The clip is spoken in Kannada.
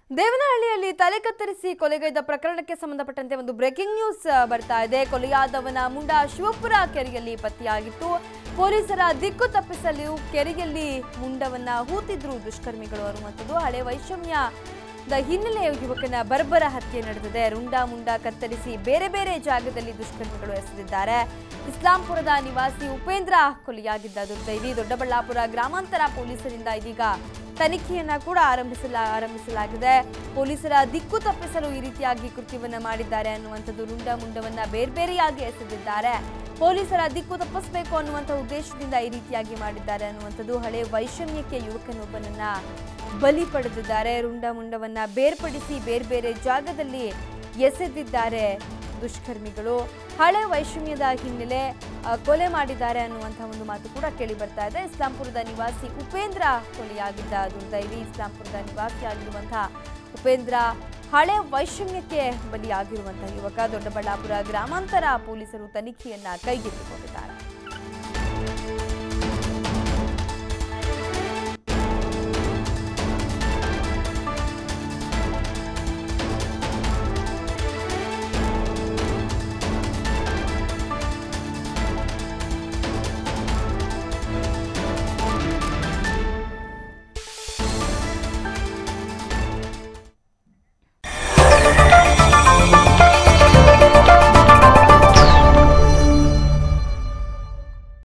ದೇವನಹಳ್ಳಿಯಲ್ಲಿ ತಲೆ ಕತ್ತರಿಸಿ ಕೊಲೆಗೈದ ಪ್ರಕರಣಕ್ಕೆ ಸಂಬಂಧಪಟ್ಟಂತೆ ಒಂದು ಬ್ರೇಕಿಂಗ್ ನ್ಯೂಸ್ ಆ, ಬರ್ತಾ ಇದೆ ಕೊಲೆಯಾದವನ ಮುಂಡ ಶಿವಪುರ ಕೆರೆಯಲ್ಲಿ ಪತ್ತೆಯಾಗಿತ್ತು ಪೊಲೀಸರ ದಿಕ್ಕು ತಪ್ಪಿಸಲು ಕೆರೆಯಲ್ಲಿ ಮುಂಡವನ್ನ ಹೂತಿದ್ರು ದುಷ್ಕರ್ಮಿಗಳು ಅನ್ನುವಂಥದ್ದು ಹಳೆ ವೈಷಮ್ಯ ದ ಹಿನ್ನೆಲೆ ಯುವಕನ ಬರ್ಬರ ಹತ್ಯೆ ನಡೆದಿದೆ ರುಂಡ ಮುಂಡ ಕತ್ತರಿಸಿ ಬೇರೆ ಬೇರೆ ಜಾಗದಲ್ಲಿ ದುಷ್ಕರ್ಮಿಗಳು ಎಸೆದಿದ್ದಾರೆ ಇಸ್ಲಾಂಪುರದ ನಿವಾಸಿ ಉಪೇಂದ್ರ ಕೊಲೆಯಾಗಿದ್ದ ದುರ್ದೈವಿ ದೊಡ್ಡಬಳ್ಳಾಪುರ ಗ್ರಾಮಾಂತರ ಪೊಲೀಸರಿಂದ ಇದೀಗ ತನಿಖೆಯನ್ನ ಕೂಡ ಆರಂಭಿಸಲ ಆರಂಭಿಸಲಾಗಿದೆ ಪೊಲೀಸರ ದಿಕ್ಕು ತಪ್ಪಿಸಲು ಈ ರೀತಿಯಾಗಿ ಕೃತ್ಯವನ್ನ ಮಾಡಿದ್ದಾರೆ ಅನ್ನುವಂಥದ್ದು ರುಂಡ ಮುಂಡವನ್ನ ಬೇರೆ ಬೇರೆಯಾಗಿ ಎಸೆದಿದ್ದಾರೆ ಪೊಲೀಸರ ದಿಕ್ಕು ತಪ್ಪಿಸಬೇಕು ಅನ್ನುವಂಥ ಉದ್ದೇಶದಿಂದ ಈ ರೀತಿಯಾಗಿ ಮಾಡಿದ್ದಾರೆ ಅನ್ನುವಂಥದ್ದು ಹಳೆ ವೈಷಮ್ಯಕ್ಕೆ ಯುವಕನೊಬ್ಬನನ್ನ ಬಲಿ ಪಡೆದಿದ್ದಾರೆ ರುಂಡ ಮುಂಡವನ್ನ ಬೇರ್ಪಡಿಸಿ ಬೇರೆ ಬೇರೆ ಜಾಗದಲ್ಲಿ ಎಸೆದಿದ್ದಾರೆ ದುಷ್ಕರ್ಮಿಗಳು ಹಳೆ ವೈಷಮ್ಯದ ಹಿನ್ನೆಲೆ ಆ, ಕೊಲೆ ಮಾಡಿದ್ದಾರೆ ಅನ್ನುವಂಥ ಒಂದು ಮಾತು ಕೂಡ ಕೇಳಿ ಬರ್ತಾ ಇದೆ ಇಸ್ಲಾಂಪುರದ ನಿವಾಸಿ ಉಪೇಂದ್ರ ಕೊಲೆಯಾಗಿದ್ದ ದುರ್ದೈವಿ ಇಸ್ಲಾಂಪುರದ ನಿವಾಸಿಯಾಗಿರುವಂತಹ ಉಪೇಂದ್ರ ಹಳೆ ವೈಷಮ್ಯಕ್ಕೆ ಬಲಿಯಾಗಿರುವಂತಹ ಯುವಕ ದೊಡ್ಡಬಳ್ಳಾಪುರ ಗ್ರಾಮಾಂತರ ಪೊಲೀಸರು ತನಿಖೆಯನ್ನ ಕೈಗೆತ್ತಿಕೊಂಡಿದ್ದಾರೆ